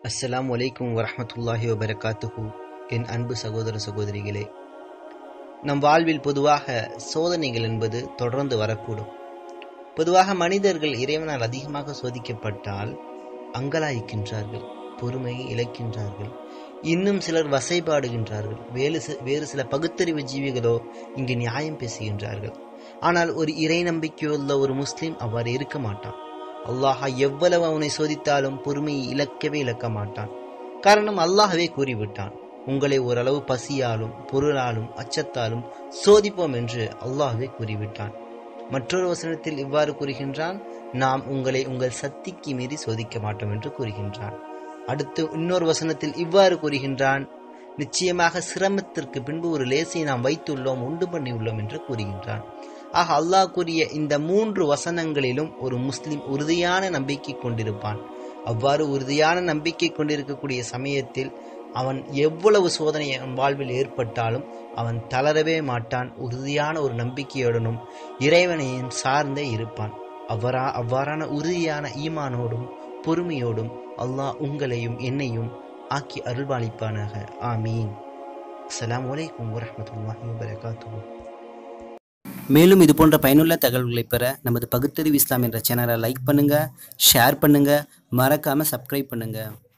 அஸ்ஸலாமு அலைக்கும் வரஹ்மத்துல்லாஹி வபரகாத்துஹு என் அன்பு சகோதர சகோதரிகளே நம் வாழ்வில் பொதுவாக சோதனைகள் என்பது தொடர்ந்து வரக்கூடும் பொதுவாக மனிதர்கள் இறைவனால் அதிகமாக சோதிக்கப்பட்டால் அங்கலாய்க்கின்றார்கள் பொறுமையை இழக்கின்றார்கள் இன்னும் சிலர் வசைபாடுகின்றார்கள் வேறு சி- வேறு சில பகுத்தறிவு ஜீவிகளோ இங்கு நியாயம் பேசுகின்றார்கள் ஆனால் ஒரு இறை நம்பிக்கையுள்ள ஒரு முஸ்லிம் அவ்வாறு இருக்க மாட்டான் அல்லாஹ் எவ்வளவு அவனை சோதித்தாலும் பொறுமையை இழக்கவே இழக்க மாட்டான் காரணம் அல்லாஹ்வே கூறிவிட்டான் உங்களை ஓரளவு பசியாலும் பொருளாலும் அச்சத்தாலும் சோதிப்போம் என்று அல்லாஹ்வே கூறிவிட்டான் மற்றொரு வசனத்தில் இவ்வாறு கூறுகின்றான் நாம் உங்களை உங்கள் சக்திக்கு மீறி சோதிக்க மாட்டோம் என்று கூறுகின்றான் அடுத்து இன்னொரு வசனத்தில் இவ்வாறு கூறுகின்றான் நிச்சயமாக சிரமத்திற்கு பின்பு ஒரு லேசை நாம் வைத்துள்ளோம் உண்டு பண்ணியுள்ளோம் என்று கூறுகின்றான் ஆக அல்லாஹ் கூறிய இந்த மூன்று வசனங்களிலும் ஒரு முஸ்லிம் உறுதியான நம்பிக்கை கொண்டிருப்பான் அவ்வாறு உறுதியான நம்பிக்கை கொண்டிருக்கக்கூடிய சமயத்தில் அவன் எவ்வளவு சோதனை அவன் வாழ்வில் ஏற்பட்டாலும் அவன் தளரவே மாட்டான் உறுதியான ஒரு நம்பிக்கையுடனும் இறைவனையும் சார்ந்தே இருப்பான் அவ்வாறா அவ்வாறான உறுதியான ஈமானோடும் பொறுமையோடும் அல்லாஹ் உங்களையும் என்னையும் ஆக்கி அருள்பாலிப்பானாக ஆமீன் அஸ்ஸலாமு அலைக்கும் வரஹ்மத்துல்லாஹி வபரகாத்துஹு மேலும் இது போன்ற பயனுள்ள தகவல்களை பெற நமது பகுத்தறிவு இஸ்லாம் என்ற சேனலை லைக் பண்ணுங்க ஷேர் பண்ணுங்க மறக்காம சப்ஸ்கிரைப் பண்ணுங்க